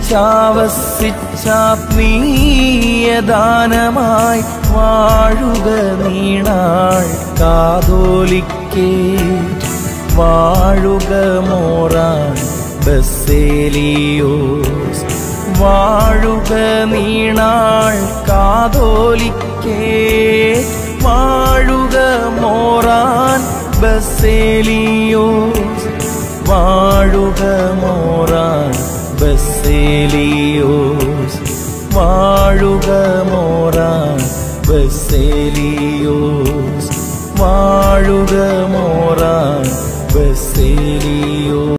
ഒന്നിച്ചാവസിച്ചാത്മീയദാനമായി വാഴുക നീണാൾ കാതോലിക്കേ വാഴുക മോറാൻ ബസേലിയോസ് വാഴുക നീണാൾ കാതോലിക്കേ വാഴുക മോറാൻ ബസേലിയോസ് വാഴുക മോറാൻ ബസേലിയോസ് വാഴുക മോറാൻ ബസേലിയോസ് വാഴുക മോറാൻ ബസേലിയോസ്